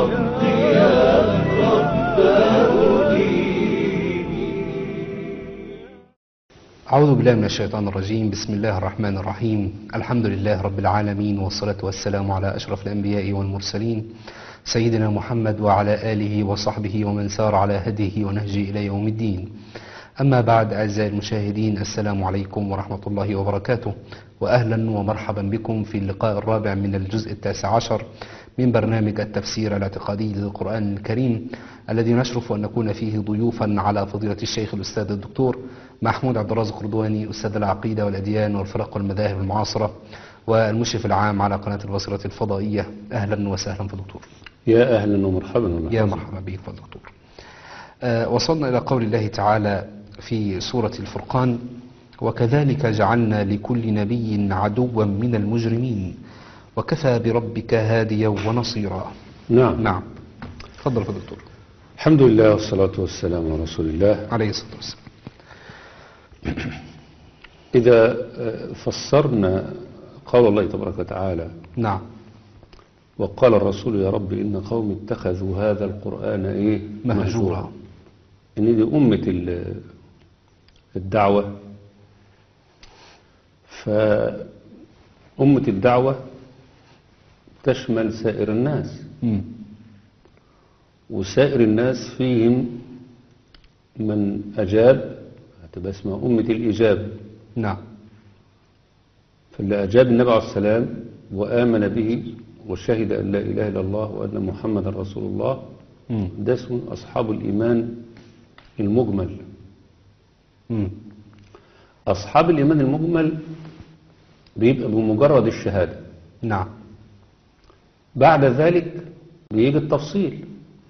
أعوذ بالله من الشيطان الرجيم بسم الله الرحمن الرحيم الحمد لله رب العالمين والصلاة والسلام على أشرف الأنبياء والمرسلين سيدنا محمد وعلى آله وصحبه ومن سار على هديه ونهجه إلى يوم الدين أما بعد أعزائي المشاهدين السلام عليكم ورحمة الله وبركاته وأهلا ومرحبا بكم في اللقاء الرابع من الجزء التاسع عشر من برنامج التفسير الاعتقادي للقرآن الكريم الذي نشرف أن نكون فيه ضيوفا على فضيلة الشيخ الأستاذ الدكتور محمود عبد الرازق رضواني أستاذ العقيدة والأديان والفرق والمذاهب المعاصرة والمشرف العام على قناة البصرة الفضائية أهلا وسهلا في الدكتور يا أهلا ومرحبا والله يا مرحبا بك يا دكتور آه، وصلنا إلى قول الله تعالى في سورة الفرقان وكذلك جعلنا لكل نبي عدوا من المجرمين وكفى بربك هاديا ونصيرا نعم نعم تفضل يا دكتور الحمد لله والصلاة والسلام على رسول الله عليه الصلاة والسلام إذا آه، فسرنا قول الله تبارك وتعالى نعم وقال الرسول يا رب إن قوم اتخذوا هذا القرآن إيه مهجورا إن دي أمة ال- الدعوة فأمة الدعوة تشمل سائر الناس مم. وسائر الناس فيهم من أجاب هتبقى اسمها أمة الإجابة نعم فاللي أجاب النبي عليه السلام وآمن به وشهد أن لا إله إلا الله وأن محمد رسول الله مم. ده اسمه أصحاب الإيمان المجمل مم. أصحاب الإيمان المجمل بيبقى بمجرد الشهادة نعم بعد ذلك بيجي التفصيل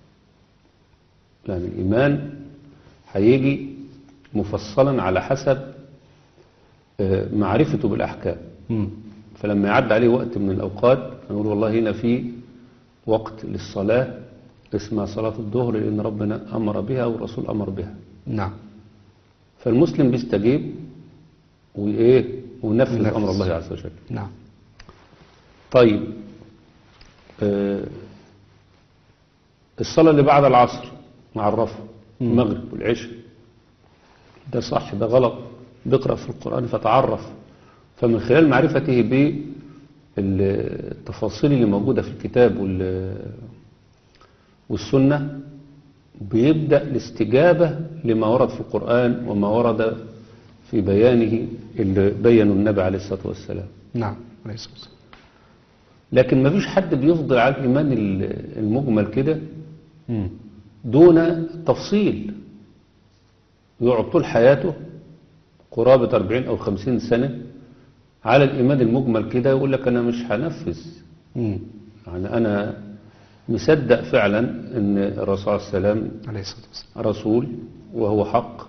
لأن الإيمان هيجي مفصلا على حسب آه، معرفته بالأحكام مم. فلما يعدي عليه وقت من الأوقات نقول والله هنا في وقت للصلاة اسمها صلاة الظهر لأن ربنا أمر بها والرسول أمر بها نعم فالمسلم بيستجيب وإيه وينفذ ينفذ. أمر الله عز وجل نعم طيب آه، الصلاة اللي بعد العصر معرفة المغرب والعشاء ده صح ده غلط بيقرأ في القرآن فتعرف فمن خلال معرفته بالتفاصيل اللي موجودة في الكتاب وال- والسنة بيبدأ الاستجابة لما ورد في القرآن وما ورد في بيانه اللي بينه النبي عليه الصلاة والسلام نعم عليه الصلاة والسلام لكن ما فيش حد بيفضل على الإيمان ال- المجمل كده مم. دون تفصيل يقعد طول حياته قرابة 40 أو 50 سنة على الإيمان المجمل كده يقول لك أنا مش هنفذ مم. يعني أنا مصدق فعلا أن الرسول عليه السلام عليه الصلاة والسلام رسول وهو حق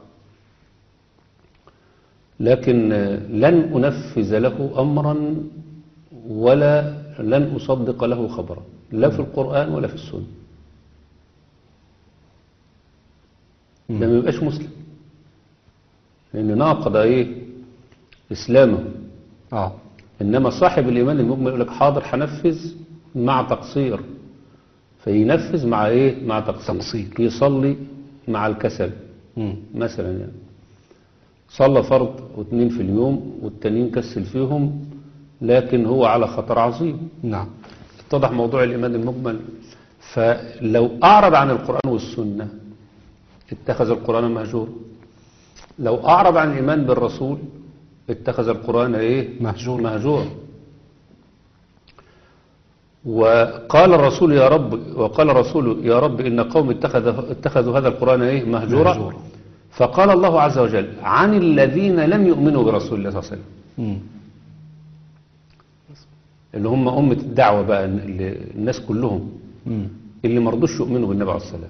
لكن لن أنفذ له أمرا ولا لن أصدق له خبرا لا في القرآن ولا في السنة ده ما يبقاش مسلم لأن ناقض إيه إسلامه اه إنما صاحب الإيمان المجمل يقول لك حاضر هنفذ مع تقصير فينفذ مع إيه مع تقصير, تقصير. يصلي مع الكسل مم. مثلا يعني صلى فرض واثنين في اليوم والتانيين كسل فيهم لكن هو على خطر عظيم نعم اتضح موضوع الإيمان المجمل فلو أعرض عن القرآن والسنة اتخذ القرآن مهجورا لو أعرض عن الإيمان بالرسول اتخذ القرآن إيه مهجورا. مهجورا وقال الرسول يا رب وقال الرسول يا رب إن قوم اتخذ اتخذوا هذا القرآن إيه مهجورا, مهجورا. فقال الله عز وجل عن الذين لم يؤمنوا برسول الله صلى الله عليه وسلم مم. اللي هم أمة الدعوة بقى اللي الناس كلهم مم. اللي ما رضوش يؤمنوا بالنبي عليه السلام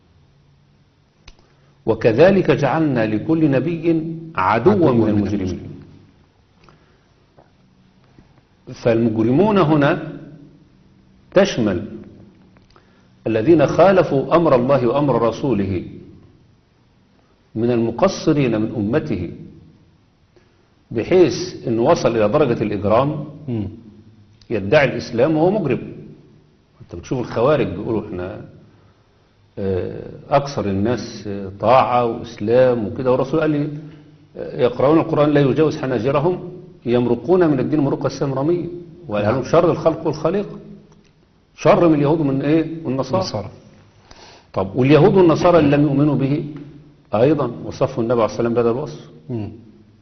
وكذلك جعلنا لكل نبي عدوا عدواً من من المجرمين فالمجرمون هنا تشمل الذين خالفوا أمر الله وأمر رسوله من المقصرين من أمته بحيث أنه وصل إلى درجة الإجرام مم. يدعي الإسلام وهو مجرم انت بتشوف الخوارج بيقولوا احنا آه، اكثر الناس آه، طاعة واسلام وكده والرسول قال لي آه، يقرؤون القرآن لا يجاوز حناجرهم يمرقون من الدين مروق السام رمية وقال لهم شر الخلق والخليقة شر من اليهود ومن ايه والنصارى نصارى طب واليهود والنصارى اللي لم يؤمنوا به ايضا وصفوا النبي عليه الصلاة والسلام بهذا الوصف مم.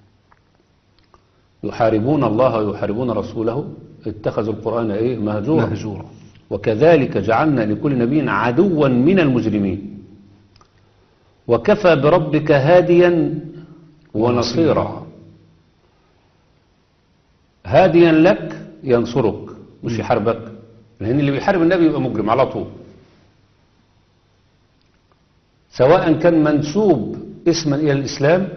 يحاربون الله ويحاربون رسوله اتخذوا القرآن ايه مهجورا مهجورا وكذلك جعلنا لكل نبي عدوا من المجرمين وكفى بربك هاديا ونصيرا هاديا لك ينصرك مش يحاربك لأن اللي بيحارب النبي يبقى مجرم على طول سواء كان منسوب اسما إلى الإسلام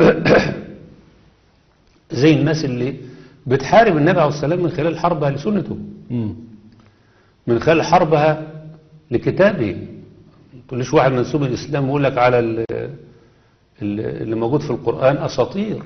زي الناس اللي بتحارب النبي عليه السلام من خلال حربها لسنته مم. من خلال حربها لكتابه ما تقوليش واحد منسوب الإسلام يقول لك على ال- ال- اللي موجود في القرآن أساطير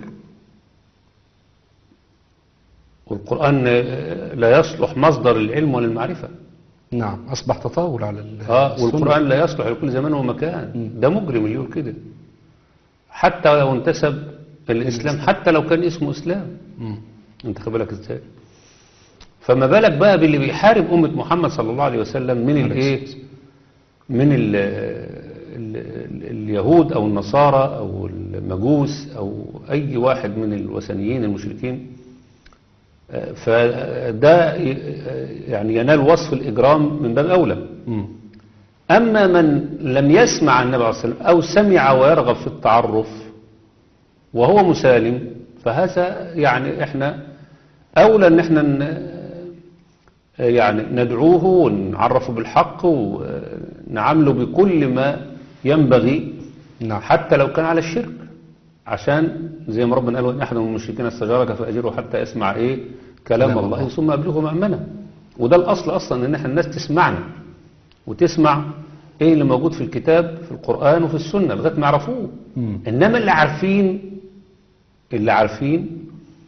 والقرآن لا يصلح مصدر العلم ولا المعرفة نعم أصبح تطاول على ال- آه السنة. والقرآن لا يصلح لكل زمان ومكان ده مجرم اللي يقول كده حتى لو انتسب الإسلام حتى لو كان اسمه إسلام مم. انت خد بالك ازاي فما بالك بقى باللي بيحارب أمة محمد صلى الله عليه وسلم من الايه من ال ال ال اليهود أو النصارى أو المجوس أو أي واحد من الوثنيين المشركين آه، فده ي- يعني ينال وصف الإجرام من باب أولى مم. أما من لم يسمع عن النبي عليه الصلاة والسلام أو سمع ويرغب في التعرف وهو مسالم فهذا يعني احنا أولى أن احنا ن- يعني ندعوه ونعرفه بالحق ونعامله بكل ما ينبغي نعم حتى لو كان على الشرك عشان زي ما ربنا قال وإن أحد من المشركين استجارك فأجره حتى يسمع إيه كلام كلام الله الله. ثم أبلغه مأمنة وده الأصل أصلا إن احنا الناس تسمعنا وتسمع إيه اللي موجود في الكتاب في القرآن وفي السنة لغاية ما يعرفوه مم. إنما اللي عارفين اللي عارفين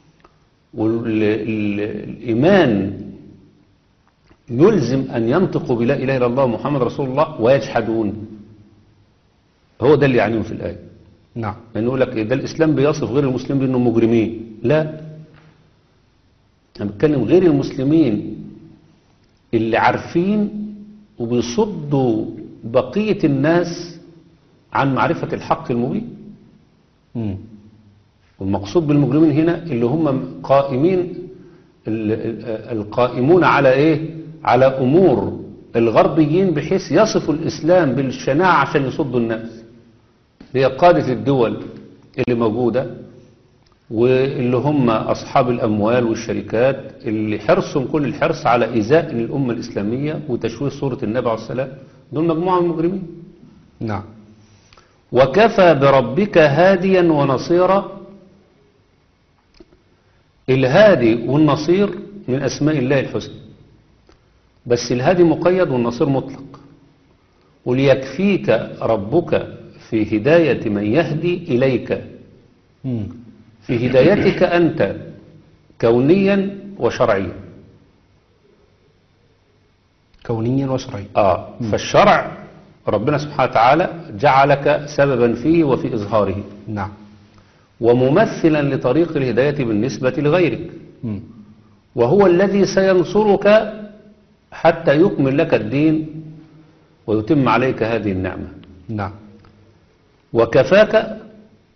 والإيمان يلزم أن ينطقوا بلا إله إلا الله محمد رسول الله ويجحدون هو ده اللي يعنيهم في الآية نعم يعني يقول لك إيه ده الإسلام بيصف غير المسلمين بأنهم مجرمين لا أنا بتكلم غير المسلمين اللي عارفين وبيصدوا بقية الناس عن معرفة الحق المبين مم. والمقصود بالمجرمين هنا اللي هم قائمين ال- ال- القائمون على ايه على امور الغربيين بحيث يصفوا الاسلام بالشناعة عشان يصدوا الناس هي قادة الدول اللي موجودة واللي هم اصحاب الاموال والشركات اللي حرصهم كل الحرص على ايذاء الامة الاسلامية وتشويه صورة النبي عليه السلام دول مجموعة من المجرمين نعم وكفى بربك هاديا ونصيرا الهادي والنصير من أسماء الله الحسنى بس الهادي مقيد والنصير مطلق وليكفيك ربك في هداية من يهدي إليك مم. في هدايتك أنت كونيا وشرعيا كونيا وشرعيا آه فالشرع ربنا سبحانه وتعالى جعلك سببا فيه وفي إظهاره نعم وممثلا لطريق الهداية بالنسبة لغيرك مم. وهو الذي سينصرك حتى يكمل لك الدين ويتم عليك هذه النعمة نعم وكفاك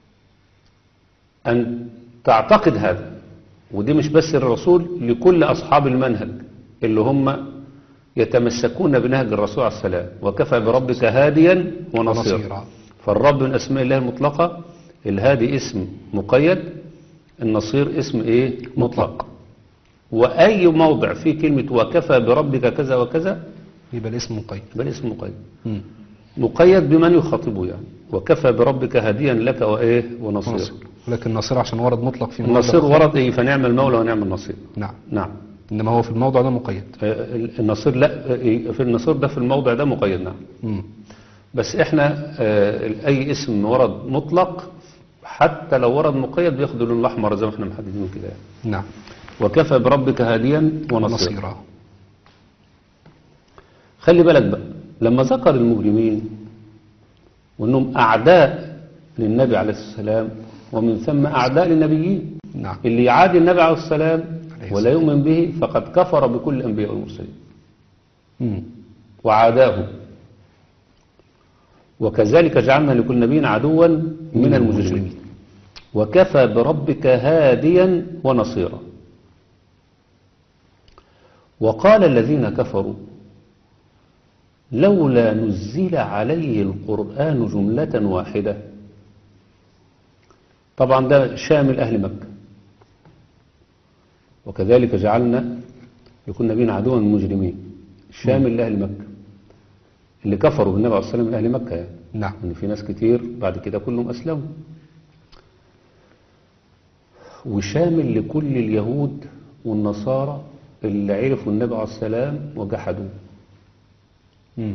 أن تعتقد هذا ودي مش بس الرسول لكل أصحاب المنهج اللي هم يتمسكون بنهج الرسول عليه السلام وكفى بربك هاديا ونصيرا ونصيرا. فالرب من أسماء الله المطلقة الهادي اسم مقيد النصير اسم ايه مطلق وأي موضع فيه كلمة وكفى بربك كذا وكذا يبقى الاسم مقيد بل اسم مقيد مم. مقيد بمن يخاطبه يعني وكفى بربك هاديا لك وإيه ونصير نصر لكن النصير عشان ورد مطلق في موضع النصير آخر. ورد إيه فنعم المولى ونعم النصير نعم نعم إنما هو في الموضع ده مقيد آه، النصير لا آه، في النصير ده في الموضع ده مقيد نعم مم. بس احنا آه، أي اسم ورد مطلق حتى لو ورد مقيد بياخد اللون الأحمر زي ما احنا محددين كده يعني. نعم وكفى بربك هاديا ونصيرا نصيرا خلي بالك بقى لما ذكر المجرمين وانهم اعداء للنبي عليه السلام ومن ثم اعداء للنبيين نعم اللي يعادي النبي عليه السلام عليه ولا يؤمن به فقد كفر بكل الانبياء والمرسلين مم. وعاداه وكذلك جعلنا لكل نبي عدوا من المجرمين وكفى بربك هاديا ونصيرا وقال الذين كفروا لولا نزل عليه القرآن جملة واحدة طبعا ده شامل أهل مكة وكذلك جعلنا لكل نبي عدوا من المجرمين شامل لأهل مكة اللي كفروا بالنبي عليه الصلاة والسلام من أهل مكة يعني نعم ان في ناس كتير بعد كده كلهم اسلموا وشامل لكل اليهود والنصارى اللي عرفوا النبي عليه السلام وجحدوه مم.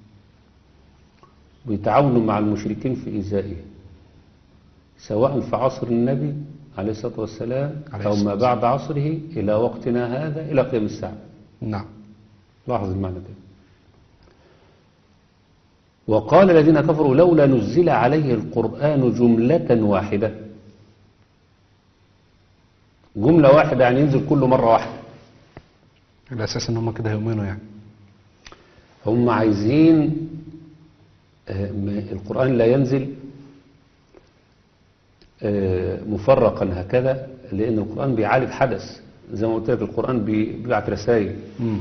ويتعاونوا مع المشركين في إيذائه سواء في عصر النبي عليه الصلاة والسلام عليه أو الصلاة ما بعد عصره إلى وقتنا هذا إلى قيام الساعة نعم لاحظ المعنى ده وقال الذين كفروا لولا نزل عليه القرآن جملة واحدة جملة واحدة يعني ينزل كله مرة واحدة على أساس إن هم كده هيؤمنوا يعني هم عايزين آه، م- القرآن لا ينزل آه، مفرقا هكذا لأن القرآن بيعالج حدث زي ما قلت لك القرآن بي- بيبعت رسائل مم.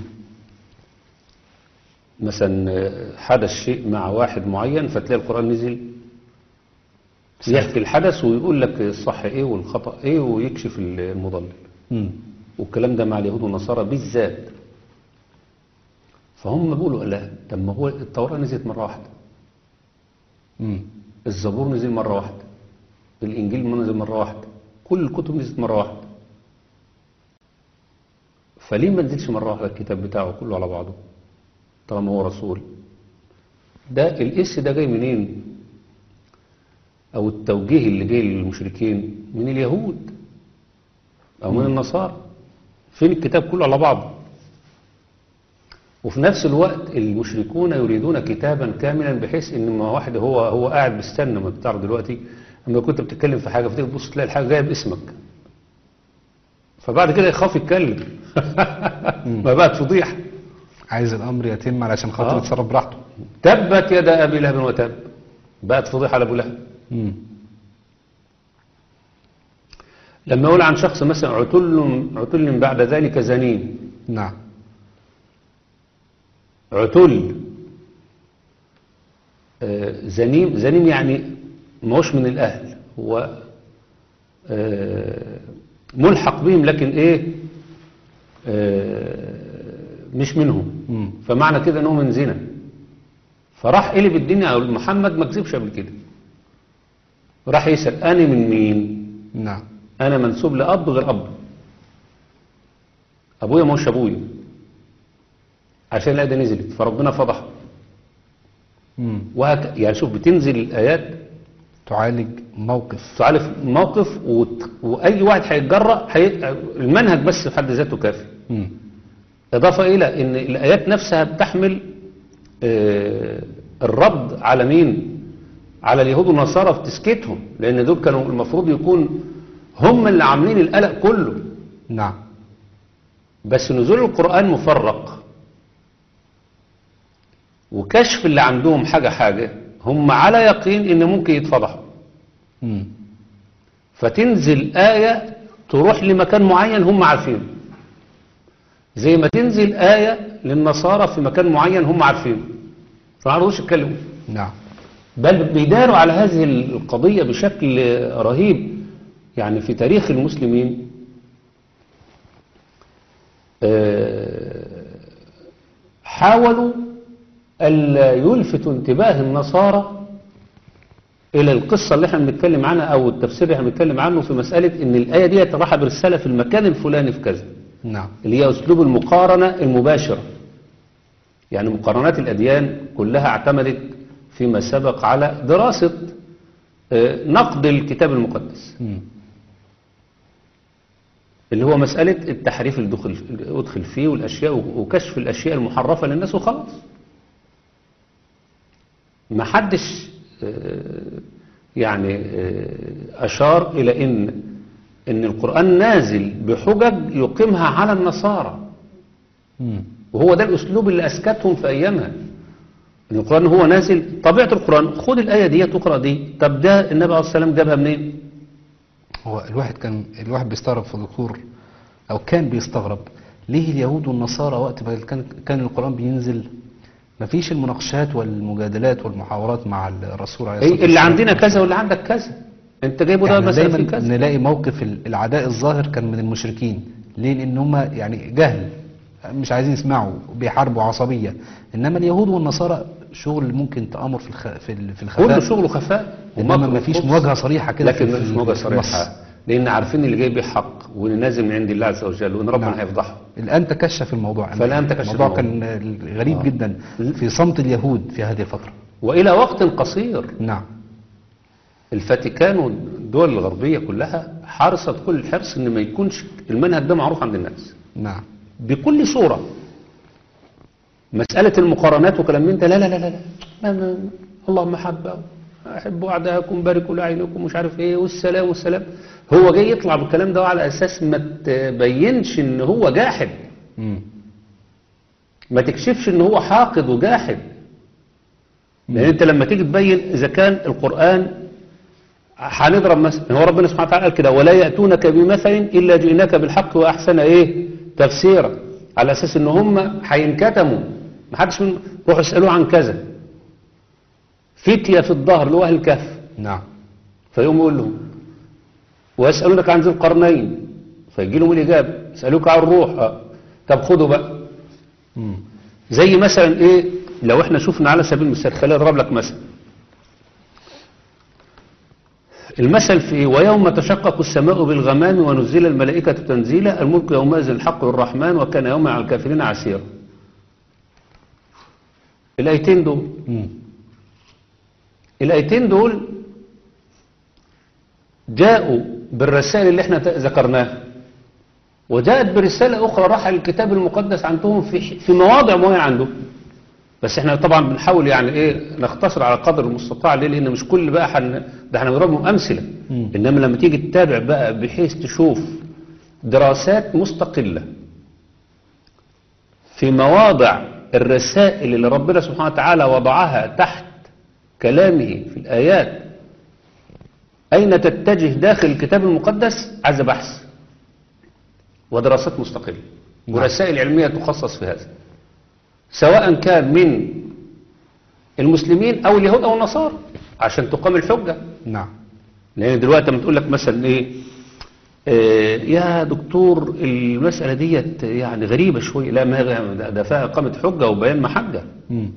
مثلا آه، حدث شيء مع واحد معين فتلاقي القرآن نزل يحكي الحدث ويقول لك الصح ايه والخطأ ايه ويكشف المضلل مم. والكلام ده مع اليهود والنصارى بالذات فهم بيقولوا لا طب ما هو التوراة نزلت مرة واحدة مم. الزبور نزل مرة واحدة الإنجيل نزل مرة واحدة كل الكتب نزلت مرة واحدة فليه ما نزلش مرة واحدة الكتاب بتاعه كله على بعضه طالما هو رسول ده الاس ده جاي منين او التوجيه اللي جاي للمشركين من اليهود او من النصارى فين الكتاب كله على بعضه وفي نفس الوقت المشركون يريدون كتابا كاملا بحيث ان ما واحد هو هو قاعد بيستنى ما بتعرف دلوقتي اما كنت بتتكلم في حاجه فتيجي تبص تلاقي الحاجه جايه باسمك فبعد كده يخاف يتكلم ما بقت فضيحه عايز الأمر يتم علشان خاطر آه. يتصرف براحته تبت يد ابي لهب وتب بقت فضيحه لابو لهب مم. لما يقول عن شخص مثلا عتل عتل بعد ذلك زنين نعم عتل آه، زنيم زنيم يعني ماهوش من الأهل هو آه، ملحق بهم لكن إيه آه، مش منهم مم. فمعنى كده أنه من زنا فراح قلب الدنيا أو محمد ما كذبش قبل كده راح يسأل أنا من مين نعم أنا منسوب لأب غير أب أبويا مش أبويا عشان الآية دي نزلت فربنا فضحه مم. وهك يعني شوف بتنزل الآيات تعالج موقف تعالج موقف وت... وأي واحد هيتجرأ هي... المنهج بس في حد ذاته كافي مم. إضافة إلى أن الآيات نفسها بتحمل آه، الرد على مين على اليهود والنصارى في تسكيتهم لأن دول كانوا المفروض يكون هم اللي عاملين القلق كله نعم بس نزول القرآن مفرق وكشف اللي عندهم حاجة حاجة هم على يقين ان ممكن يتفضحوا مم. فتنزل آية تروح لمكان معين هم عارفينه زي ما تنزل آية للنصارى في مكان معين هم عارفينه فما عرفوش يتكلموا نعم بل بيداروا على هذه القضية بشكل رهيب يعني في تاريخ المسلمين آه، حاولوا ألا يلفتوا انتباه النصارى إلى القصة اللي احنا بنتكلم عنها أو التفسير اللي احنا بنتكلم عنه في مسألة إن الآية دي راح برسالة في المكان الفلاني في كذا نعم اللي هي أسلوب المقارنة المباشرة يعني مقارنات الأديان كلها اعتمدت فيما سبق على دراسة آه، نقد الكتاب المقدس مم. اللي هو مسألة التحريف اللي دخل ادخل فيه والأشياء وكشف الأشياء المحرفة للناس وخلاص ما حدش آه، يعني آه، أشار إلى إن إن القرآن نازل بحجج يقيمها على النصارى مم. وهو ده الأسلوب اللي أسكتهم في أيامها إن القرآن هو نازل طبيعة القرآن خد الآية دي تقرأ دي طب ده النبي عليه الصلاة والسلام جابها منين؟ هو الواحد كان الواحد بيستغرب في الدكتور او كان بيستغرب ليه اليهود والنصارى وقت ما كان كان القرآن بينزل مفيش المناقشات والمجادلات والمحاورات مع الرسول عليه الصلاة إيه اللي والسلام. عندنا كذا واللي عندك كذا أنت جايبه ده يعني مثلا في دايما كذا نلاقي موقف ال- العداء الظاهر كان من المشركين ليه لان هم يعني جهل مش عايزين يسمعوا بيحاربوا عصبيه انما اليهود والنصارى شغل ممكن تامر في الخ... في ال- في الخفاء كله شغله خفاء انما ومكر مفيش وخبث. مواجهه صريحه كده لكن في- مفيش في- مواجهة في النص. صريحة لأن عارفين اللي جاي بيه حق واللي نازل من عند الله عز وجل وإن ربنا نعم. هيفضحه الان تكشف الموضوع فالآن تكشف الموضوع الموضوع. كان غريب جدا في صمت اليهود في هذه الفتره وإلى وقت قصير نعم الفاتيكان والدول الغربية كلها حرصت كل الحرص إن ما يكونش المنهج ده معروف عند الناس نعم بكل صورة مسألة المقارنات وكلام من ده لا لا لا لا, لا. ما ما اللهم حبه أحبوا أعداءكم باركوا لعينكم مش عارف إيه والسلام والسلام هو جاي يطلع بالكلام ده على أساس ما تبينش إن هو جاحد مم. ما تكشفش إن هو حاقد وجاحد لأن أنت لما تيجي تبين إذا كان القرآن هنضرب مثلا هو ربنا سبحانه وتعالى قال كده ولا يأتونك بمثل إلا جئناك بالحق وأحسن إيه تفسيرا على أساس إن هم هينكتموا ما حدش من روحوا اسألوه عن كذا فتية في الظهر اللي هو أهل الكهف نعم فيقوم يقول لهم ويسألونك عن ذي القرنين فيجي لهم الإجابة يسألوك عن الروح آه. طب خدوا بقى مم. زي مثلا ايه لو احنا شفنا على سبيل المثال خليني اضرب لك مثل المثل في ايه ويوم تشقق السماء بالغمام ونزل الملائكة تنزيلا الملك يومئذ الحق للرحمن وكان يوما على الكافرين عسيرا الايتين دول مم. الايتين دول جاءوا بالرسائل اللي احنا ذكرناها وجاءت برسالة أخرى راح الكتاب المقدس عندهم في في مواضع معينة عندهم بس احنا طبعا بنحاول يعني ايه نختصر على قدر المستطاع ليه لان مش كل بقى حن ده احنا بنضربهم امثله مم. انما لما تيجي تتابع بقى بحيث تشوف دراسات مستقله في مواضع الرسائل اللي ربنا سبحانه وتعالى وضعها تحت كلامه في الايات اين تتجه داخل الكتاب المقدس عايز بحث ودراسات مستقله نعم. ورسائل علميه تخصص في هذا سواء كان من المسلمين او اليهود او النصارى عشان تقام الحجه نعم لان دلوقتي لما تقول لك مثلا ايه آه يا دكتور المساله ديت يعني غريبه شويه لا ما هي- ده ده فيها اقامه حجه وبيان محجه مم.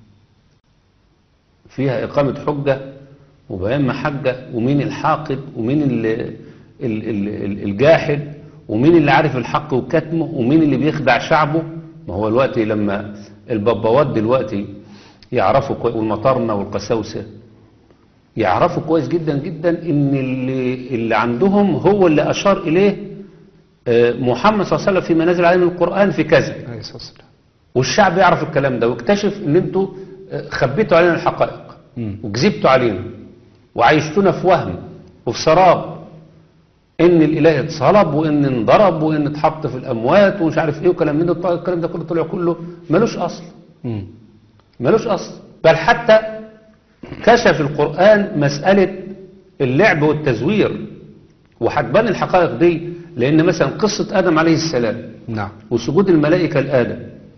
فيها إقامة حجة وبيان محجة ومين الحاقد ومين ال- ال- ال- ال- الجاحد ومين اللي عارف الحق وكتمه ومين اللي بيخدع شعبه ما هو الوقت لما البابوات دلوقتي يعرفوا كوي- والمطارنة والقساوسة يعرفوا كويس جدا جدا ان اللي, اللي عندهم هو اللي اشار اليه آه، محمد صلى الله عليه وسلم فيما نزل عليه من القرآن في كذا عليه الصلاة والسلام والشعب يعرف الكلام ده واكتشف ان انتوا آه، خبيتوا علينا الحقائق مم. وكذبتوا علينا وعيشتونا في وهم وفي سراب ان الاله اتصلب وان انضرب وان اتحط في الاموات ومش عارف ايه وكلام من ده طلع- الكلام ده كله طلع كله ملوش اصل مم. ملوش اصل بل حتى كشف القرآن مسألة اللعب والتزوير وهتبان الحقائق دي لان مثلا قصة ادم عليه السلام نعم وسجود الملائكة لآدم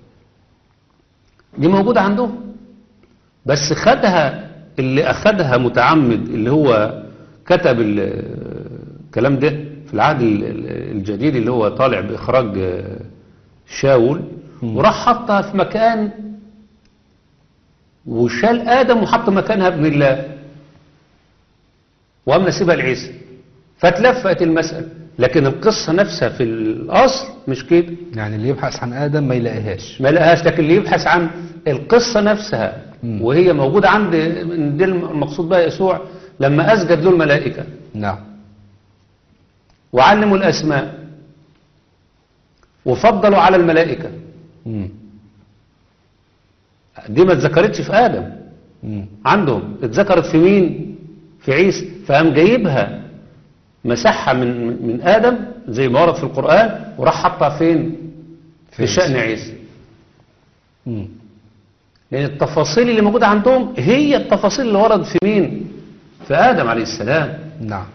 دي موجودة عندهم بس خدها اللي أخدها متعمد اللي هو كتب ال- الكلام ده في العهد ال- ال- الجديد اللي هو طالع بإخراج آه، شاول وراح حطها في مكان وشال آدم وحط مكانها ابن الله وقام نسيبها لعيسى فتلفقت المسألة لكن القصة نفسها في الأصل مش كده يعني اللي يبحث عن آدم ما يلاقيهاش ما لقاهاش لكن اللي يبحث عن القصة نفسها مم. وهي موجودة عند دي المقصود بها يسوع لما أسجد له الملائكة نعم وعلموا الأسماء وفضلوا على الملائكة مم. دي ما اتذكرتش في آدم مم. عندهم اتذكرت في مين في عيسى فقام جايبها مسحها من من ادم زي ما ورد في القران وراح حطها فين في في شان عيسى مم. لان التفاصيل اللي موجوده عندهم هي التفاصيل اللي ورد في مين في ادم عليه السلام نعم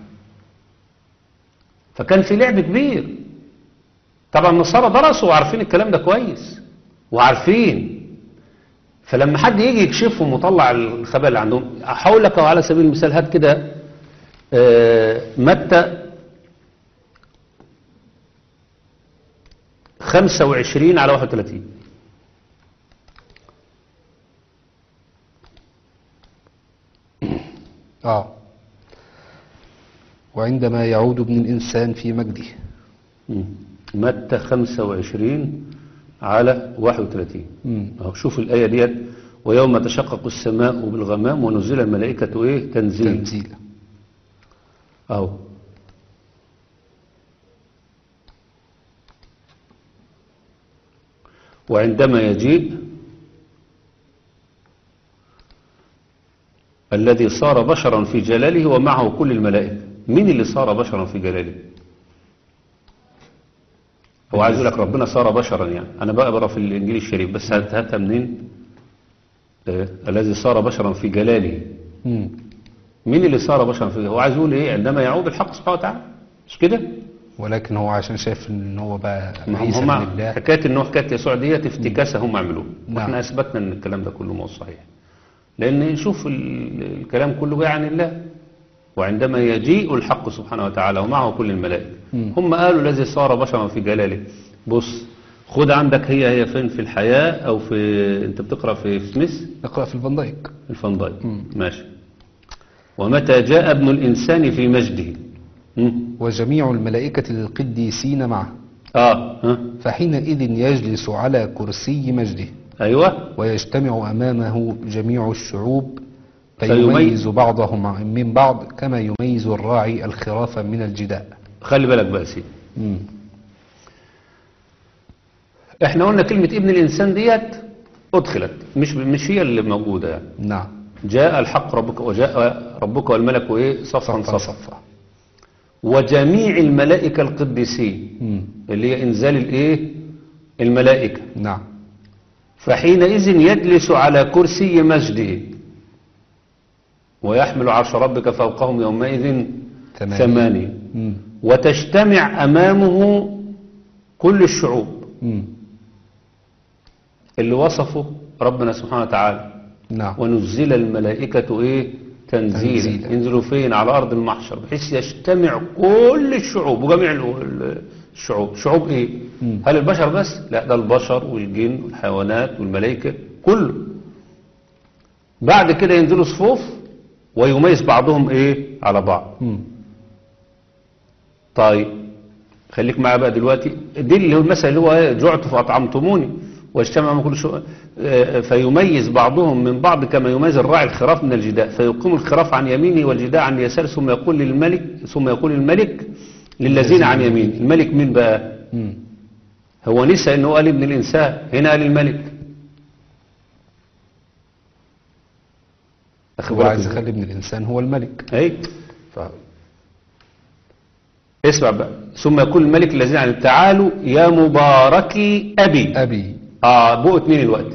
فكان في لعب كبير طبعا النصارى درسوا وعارفين الكلام ده كويس وعارفين فلما حد يجي يكشفهم ويطلع الخبر اللي عندهم هقول لك على سبيل المثال هات كده آه، متى 25 على 31 اه وعندما يعود ابن الإنسان في مجده مم. متى 25 على 31 مم. اهو شوف الآية ديت ويوم تشقق السماء بالغمام ونزل الملائكة ايه تنزيل تنزيل اهو وعندما يجيء الذي صار بشرا في جلاله ومعه كل الملائكة مين اللي صار بشرا في جلاله هو عايز يقول لك ربنا صار بشرا يعني انا بقرا في الانجيل الشريف بس هات- هاتها منين آه، الذي صار بشرا في جلاله مم. مين اللي صار بشرا في هو عايز يقول ايه عندما يعود الحق سبحانه وتعالى مش كده ولكن هو عشان شايف ان هو بقى ما هم عيسى هم من الله حكايه ان هو حكايه يسوع ديت افتكاسه هم عملوه نعم. واحنا اثبتنا ان الكلام ده كله مو صحيح لان شوف ال- الكلام كله جاي عن الله وعندما يجيء الحق سبحانه وتعالى ومعه كل الملائكه مم. هم قالوا الذي صار بشرا في جلاله بص خد عندك هي هي فين في الحياه او في انت بتقرا في سميث اقرأ في الفان دايك الفان دايك مم. ماشي ومتى جاء ابن الانسان في مجده مم. وجميع الملائكة القديسين معه اه ها فحينئذ يجلس على كرسي مجده ايوه ويجتمع أمامه جميع الشعوب فيميز- فيميز بعضهم من بعض كما يميز الراعي الخراف من الجداء خلي بالك بقى يا سيدي مم. احنا قلنا كلمة ابن الانسان ديت ادخلت مش مش هي اللي موجودة يعني نعم جاء الحق ربك وجاء ربك والملك ايه صفا صفا صفا صفا وجميع الملائكة القديسين مم. اللي هي انزال الايه الملائكة نعم فحينئذ يجلس على كرسي مجده ويحمل عرش ربك فوقهم يومئذ ثمانية. ثمانية مم. وتجتمع أمامه كل الشعوب مم. اللي وصفه ربنا سبحانه وتعالى نعم ونزل الملائكة ايه تنزيلا تنزيلا. ينزلوا فين على أرض المحشر بحيث يجتمع كل الشعوب وجميع ال- ال- الشعوب شعوب ايه مم. هل البشر بس لا ده البشر والجن والحيوانات والملائكة كله بعد كده ينزلوا صفوف ويميز بعضهم ايه على بعض مم. طيب خليك معايا بقى دلوقتي دي اللي هو المثل اللي هو ايه جعت فاطعمتموني واجتمع من كل شيء آه، فيميز بعضهم من بعض كما يميز الراعي الخراف من الجداء فيقيم الخراف عن يمينه والجداء عن يساره ثم يقول للملك ثم يقول الملك للذين عن يمين الملك مين بقى مم. هو نسى انه قال ابن الانسان هنا قال الملك أخد هو بالك عايز إزاي؟ يخلي ابن الإنسان هو الملك اي ف... اسمع بقى ثم يقول الملك الذين عن تعالوا يا مباركي ابي أبي اه بقوا اتنين الوقت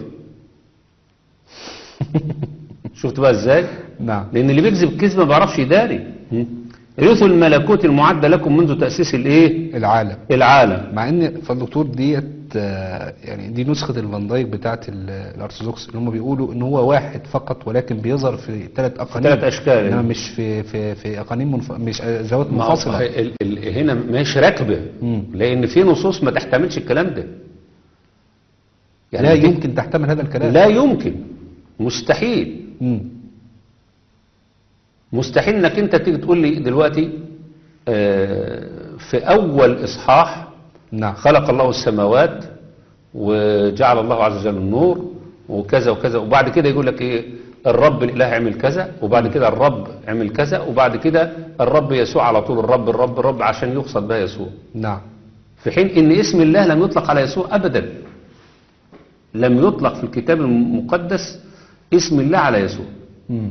شفت بقى ازاي نعم لان اللي بيكذب الكذب ما بيعرفش يداري رثوا الملكوت المعدة لكم منذ تأسيس الايه العالم العالم مع ان فالدكتور ديت آه، يعني دي نسخة الفان دايك بتاعت ال- الارثوذكس اللي هم بيقولوا ان هو واحد فقط ولكن بيظهر في ثلاث اقانيم ثلاث أشكال. انما مش في في في اقانيم منف... مش ذوات ما هو منفصلة ال ال هنا مش راكبه مم. لان في نصوص ما تحتملش الكلام ده لا دي- يمكن تحتمل هذا الكلام لا يمكن مستحيل مم. مستحيل انك انت تيجي تقول لي دلوقتي آه، في اول اصحاح نعم خلق الله السماوات وجعل الله عز وجل النور وكذا وكذا وبعد كده يقول لك ايه الرب الاله عمل كذا وبعد كده الرب عمل كذا وبعد كده الرب يسوع على طول الرب الرب الرب عشان يقصد بها يسوع نعم في حين ان اسم الله لم يطلق على يسوع ابدا لم يطلق في الكتاب المقدس اسم الله على يسوع مم.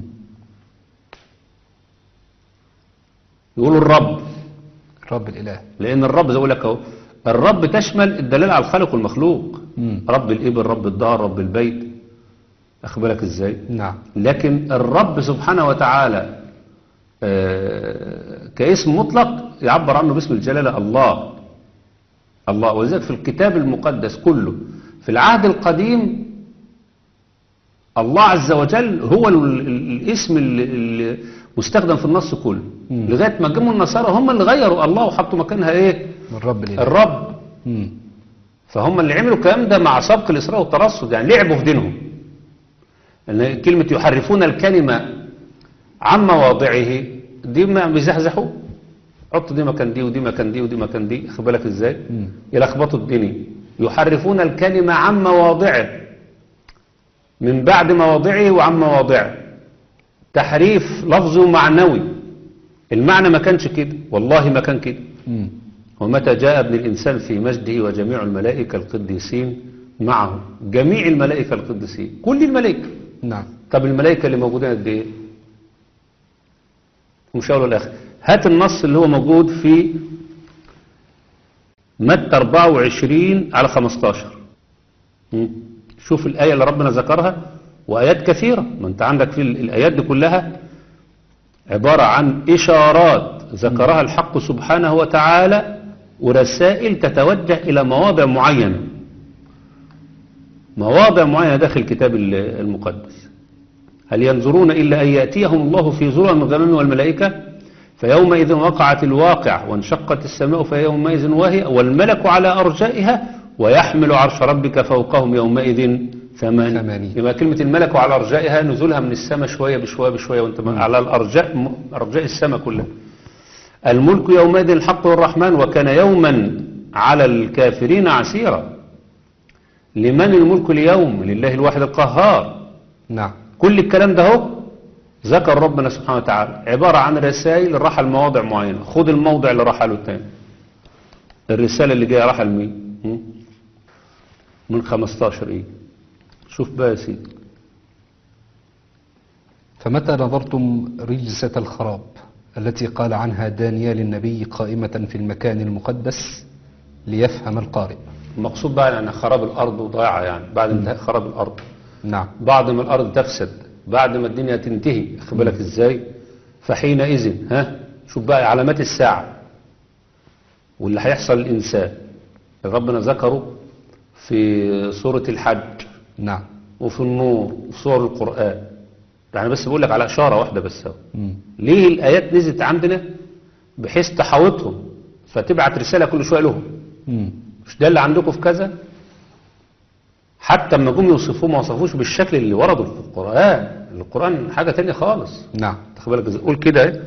يقولوا الرب رب الإله لأن الرب زي ما أقول لك أهو الرب تشمل الدلالة على الخالق والمخلوق مم. رب الإبل رب الدار رب البيت أخد بالك إزاي نعم لكن الرب سبحانه وتعالى آه، كاسم مطلق يعبر عنه باسم الجلالة الله الله ولذلك في الكتاب المقدس كله في العهد القديم الله عز وجل هو ال- ال- الاسم اللي مستخدم في النص كله مم. لغاية ما جموا النصارى هم اللي غيروا الله وحطوا مكانها ايه من رب الإله الرب مم. فهم اللي عملوا الكلام ده مع سبق الإسراء والترصد يعني لعبوا في دينهم ان كلمة يحرفون الكلمة عن مواضعه دي ما بيزحزحوا حط دي مكان دي ودي مكان دي ودي مكان دي خد بالك ازاي مم. يلخبطوا الدنيا يحرفون الكلمة عن مواضعه من بعد مواضعه وعن مواضعه تحريف لفظي ومعنوي المعنى ما كانش كده والله ما كان كده مم. ومتى جاء ابن الإنسان في مجده وجميع الملائكة القديسين معه جميع الملائكة القديسين كل الملائكة نعم طب الملائكة اللي موجودين قد ايه مش أول الآخر هات النص اللي هو موجود في متى 24 على 15 مم. شوف الآية اللي ربنا ذكرها وآيات كثيرة ما أنت عندك في ال- الآيات دي كلها عبارة عن إشارات ذكرها الحق سبحانه وتعالى ورسائل تتوجه إلى مواضع معينة مواضع معينة داخل الكتاب ال- المقدس هل ينظرون إلا أن يأتيهم الله في ظلم من الغمام والملائكة فيومئذ وقعت الواقع وانشقت السماء فهي يومئذ واهية والملك على أرجائها ويحمل عرش ربك فوقهم يومئذ ثمان ثمانية. يبقى كلمة الملك على أرجائها نزولها من السماء شوية بشوية بشوية وانت على الأرجاء م- أرجاء السماء كلها الملك يومئذ الحق والرحمن وكان يوما على الكافرين عسيرا لمن الملك اليوم لله الواحد القهار نعم كل الكلام ده هو ذكر ربنا سبحانه وتعالى عبارة عن رسائل راح لمواضع معينة خد الموضع اللي راح له التاني الرسالة اللي جاية راح لمين م? من 15 ايه شوف بقى يا سيدي فمتى نظرتم رجسة الخراب التي قال عنها دانيال النبي قائمة في المكان المقدس ليفهم القارئ المقصود بقى ان خراب الارض وضياعها يعني بعد انتهاء خراب الارض نعم بعد ما الارض تفسد بعد ما الدنيا تنتهي خد بالك ازاي فحينئذ ها شوف بقى علامات الساعة واللي هيحصل للإنسان ربنا ذكره في سورة الحج نعم وفي النور وفي سور القرآن يعني بس بقول لك على إشارة واحدة بس أهو. مم. ليه الآيات نزلت عندنا بحيث تحاوطهم فتبعت رسالة كل شوية لهم مم. مش ده اللي عندكم في كذا حتى لما جم يوصفوه ما وصفوش بالشكل اللي ورده في القرآن القرآن حاجة تانية خالص نعم تاخد بالك ازاي قول كده ايه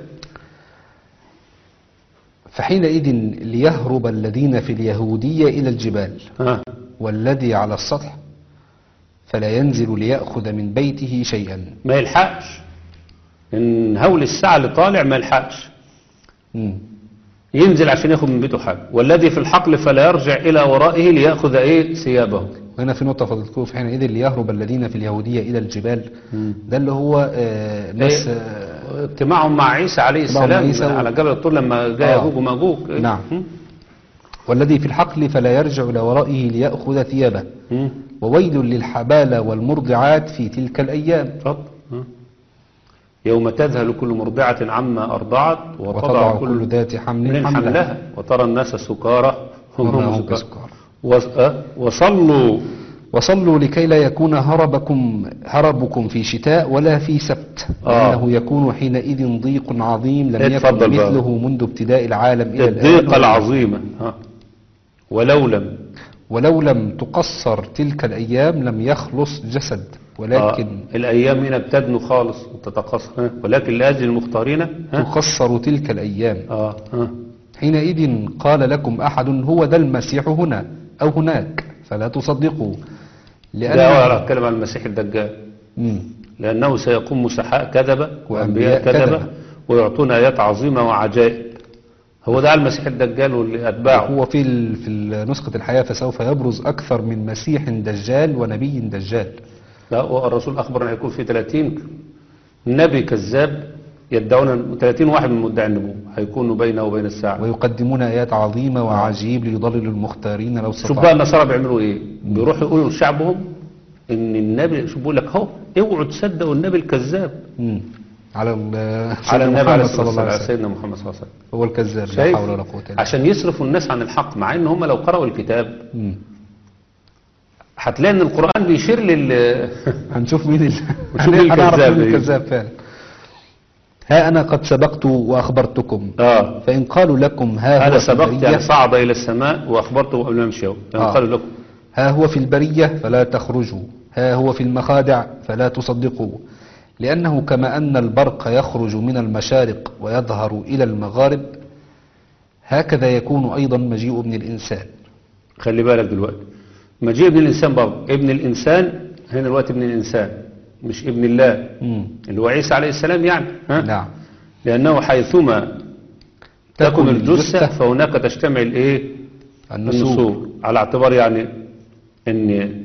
فحينئذ ليهرب الذين في اليهودية إلى الجبال ها والذي على السطح فلا ينزل ليأخذ من بيته شيئا ما يلحقش ان هول الساعة اللي طالع ما يلحقش مم. ينزل عشان ياخد من بيته حاجة والذي في الحقل فلا يرجع إلى ورائه ليأخذ ايه ثيابه وهنا في نقطة فضلتكم في حينئذ ليهرب الذين في اليهودية إلى الجبال ده اللي هو آه ناس إيه؟ آه اجتماعهم مع عيسى عليه اجتماعهم مع السلام عيسى و- على جبل الطور لما جاء آه. ياجوج وماجوج إيه؟ نعم. م? والذي في الحقل فلا يرجع إلى ورائه ليأخذ ثيابه م? وويل للحبالة والمرضعات في تلك الأيام اتفضل ها. يوم تذهل كل مرضعة عما أرضعت وتضع وتضع كل كل ذات حمل من حملها حملها وترى الناس سكارى وما هم هم سكارى بسكارى وص- آه، وصلوا وصلوا لكي لا يكون هربكم هربكم في شتاء ولا في سبت آه. لأنه يكون حينئذ ضيق عظيم لم اتفضل يكن بقى. مثله منذ ابتداء العالم إلى الآن الضيقة العظيمة ها. ولو لم ولو لم تقصر تلك الأيام لم يخلص جسد ولكن آه. الأيام هنا بتدنو خالص وتتقصر ها. ولكن لأجل المختارين ها. تقصر تلك الأيام آه. ها. حينئذ قال لكم أحد هو ذا المسيح هنا أو هناك فلا تصدقوا ده هو لأن أتكلم عن المسيح الدجال مم. لأنه سيقوم مسحاء كذبة وأنبياء وأنبياء كذبة. كذبة ويعطون آيات عظيمة وعجائب هو ده المسيح الدجال واللي أتباعه هو في ال- في ال- نسخة الحياة فسوف يبرز أكثر من مسيح دجال ونبي دجال لا والرسول أخبر أن هيكون في 30 نبي كذاب يدعون 30 واحد من مدعي النبوة هيكونوا بينه وبين الساعة ويقدمون آيات عظيمة وعجيب ليضللوا المختارين لو شوف استطاعوا بقى النصارى بيعملوا ايه بيروحوا يقولوا لشعبهم ان النبي شوف بيقول لك اهو اوعوا تصدقوا النبي الكذاب مم. على ال- على سيدنا النبي محمد عليه صلى الصلاة الله عليه والسلام وسلم سيدنا محمد صلى الله عليه وسلم هو الكذاب لا شايف حول ولا قوة إلا بالله عشان يصرفوا الناس عن الحق مع ان هم لو قرأوا الكتاب مم. هتلاقي ان القرآن بيشير لل هنشوف مين ال... ونشوف مين هنعرف الكذاب مين إيه. الكذاب فعلا ها أنا قد سبقت وأخبرتكم اه فإن قالوا لكم ها هو هذا في سبقت البرية يعني صعد الى السماء واخبرته قبل ما يمشي يعني آه. قالوا لكم ها هو في البرية فلا تخرجوا ها هو في المخادع فلا تصدقوا لأنه كما أن البرق يخرج من المشارق ويظهر إلى المغارب هكذا يكون أيضا مجيء ابن الإنسان خلي بالك دلوقتي مجيء ابن الانسان برضه ابن الانسان هنا دلوقتي ابن الانسان مش ابن الله مم. اللي هو عيسى عليه السلام يعني ها؟ نعم لانه حيثما تكن تكن الجثة الجثة فهناك تجتمع الايه النسور النسور على اعتبار يعني ان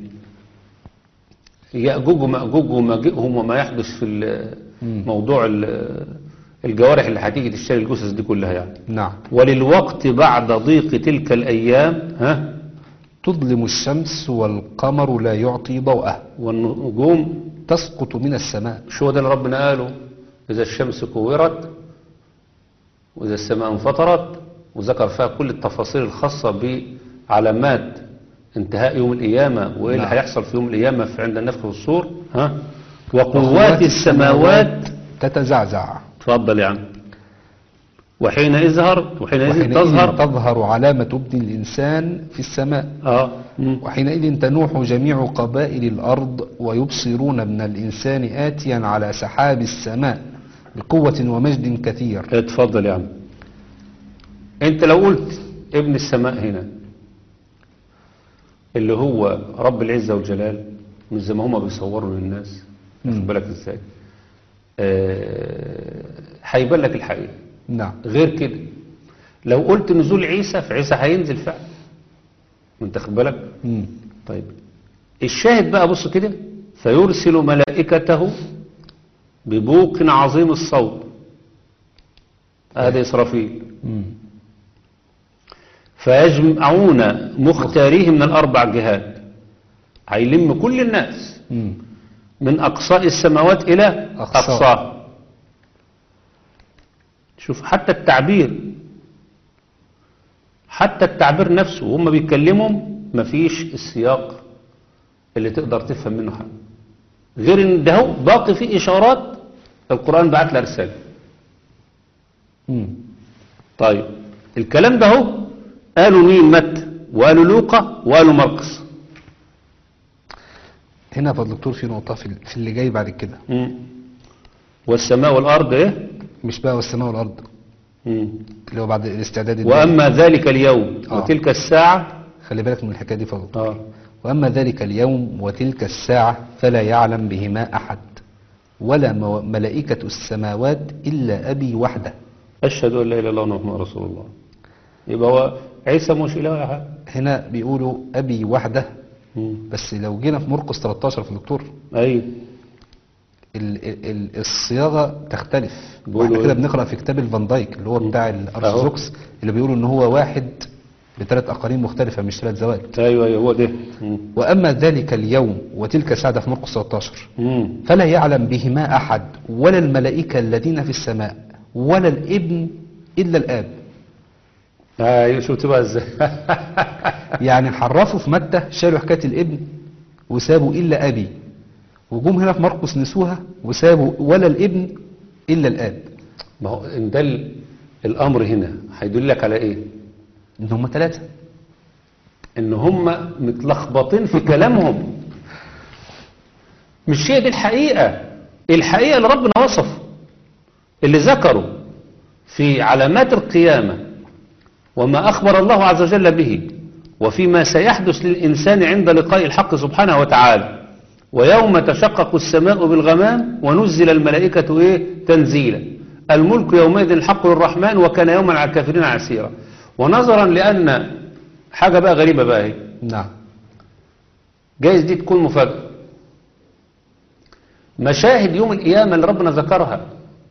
يأجوج ومأجوج ومجيئهم وما يحدث في ال- مم. موضوع ال- الجوارح اللي هتيجي تشتري الجثث دي كلها يعني نعم وللوقت بعد ضيق تلك الأيام ها تظلم الشمس والقمر لا يعطي ضوءه والنجوم تسقط من السماء شو ده اللي ربنا قاله إذا الشمس كورت وإذا السماء انفطرت وذكر فيها كل التفاصيل الخاصة بعلامات انتهاء يوم القيامة وإيه اللي نعم. هيحصل في يوم القيامة في عند النفخ في الصور ها وقوات السماوات تتزعزع تفضل يا عم وحين يظهر وحينئذ وحينئذ تظهر تظهر علامة ابن الإنسان في السماء اه مم. وحينئذ تنوح جميع قبائل الأرض ويبصرون ابن الإنسان آتيا على سحاب السماء بقوة ومجد كثير اتفضل يا عم انت لو قلت ابن السماء هنا اللي هو رب العزة والجلال مش زي ما هما بيصوروا للناس مم. واخد بالك ازاي آه، هيبان لك الحقيقة نعم غير كده لو قلت نزول عيسى فعيسى هينزل فعلا انت خد بالك مم. طيب الشاهد بقى بص كده فيرسل ملائكته ببوق عظيم الصوت هذا إسرافيل مم. فيجمعون مختاريه من الأربع جهات هيلم كل الناس مم. من أقصاء السماوات إلى أقصاء. أقصاها شوف حتى التعبير حتى التعبير نفسه وهم بيتكلموا مفيش السياق اللي تقدر تفهم منه حاجة غير ان ده هو باقي فيه إشارات القرآن بعت لها رسالة مم. طيب الكلام ده هو قالوا مين متى وقالوا لوقا وقالوا مرقس هنا يا فضل دكتور في نقطة في في اللي جاي بعد كده مم. والسماء والأرض ايه مش بقى والسماء والأرض مم. اللي هو بعد الاستعداد الدائم. وأما ذلك اليوم آه. وتلك الساعة خلي بالك من الحكاية دي فضل آه. وأما ذلك اليوم وتلك الساعة فلا يعلم بهما أحد ولا مو- ملائكة السماوات إلا أبي وحده أشهد أن لا إله إلا الله محمد رسول الله يبقى هو عيسى مش إله ولا حاجة هنا بيقولوا أبي وحده مم. بس لو جينا في مرقس 13 في الدكتور أيوه ال ال ال الصياغة تختلف بيقولوا واحنا كده إيه؟ بنقرأ في كتاب الفان دايك اللي هو بتاع الأرثوذكس اللي بيقولوا إن هو واحد بثلاث أقاليم مختلفة مش ثلاث زواج أيوه أيوه هو ده مم. وأما ذلك اليوم وتلك الساعة في مرقس 13 مم. فلا يعلم بهما أحد ولا الملائكة الذين في السماء ولا الابن إلا الآب أيوه شفت بقى إزاي يعني حرفوا في متى شالوا حكاية الابن وسابوا إلا أبي وجم هنا في مرقس نسوها وسابوا ولا الابن إلا الآب ما هو إن ده ال- الأمر هنا هيدل لك على إيه إن هم ثلاثة إن هم متلخبطين في كلامهم مش هي دي الحقيقة الحقيقة اللي ربنا وصف اللي ذكروا في علامات القيامة وما أخبر الله عز وجل به وفيما سيحدث للإنسان عند لقاء الحق سبحانه وتعالى ويوم تشقق السماء بالغمام ونزل الملائكة إيه تنزيلا الملك يومئذ الحق للرحمن وكان يوما على الكافرين عسيرا ونظرا لأن حاجة بقى غريبة بقى هي نعم جايز دي تكون مفاجأة مشاهد يوم القيامة اللي ربنا ذكرها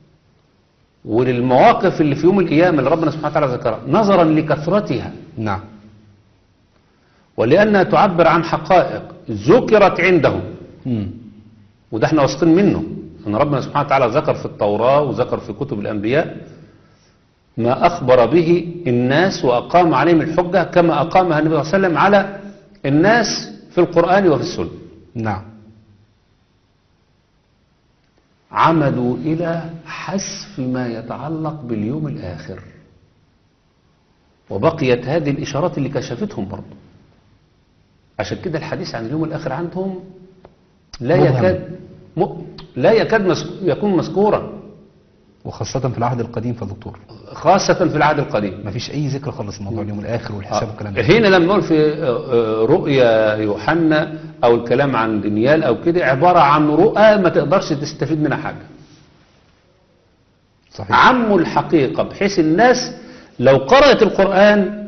وللمواقف اللي في يوم القيامة اللي ربنا سبحانه وتعالى ذكرها نظرا لكثرتها نعم ولأنها تعبر عن حقائق ذكرت عندهم مم. وده احنا واثقين منه ان ربنا سبحانه وتعالى ذكر في التوراة وذكر في كتب الأنبياء ما أخبر به الناس وأقام عليهم الحجة كما أقامها النبي صلى الله عليه وسلم على الناس في القرآن وفي السنة نعم عمدوا إلى حذف ما يتعلق باليوم الآخر وبقيت هذه الإشارات اللي كشفتهم برضه عشان كده الحديث عن اليوم الآخر عندهم لا مبهم. يكاد م... لا يكاد مسك... يكون مذكورا وخاصة في العهد القديم يا دكتور خاصة في العهد القديم ما فيش أي ذكر خالص موضوع اليوم الآخر والحساب والكلام ده هنا لما نقول في آه، آه، رؤيا يوحنا أو الكلام عن دانيال أو كده عبارة عن رؤى ما تقدرش تستفيد منها حاجة صحيح عموا الحقيقة بحيث الناس لو قرأت القرآن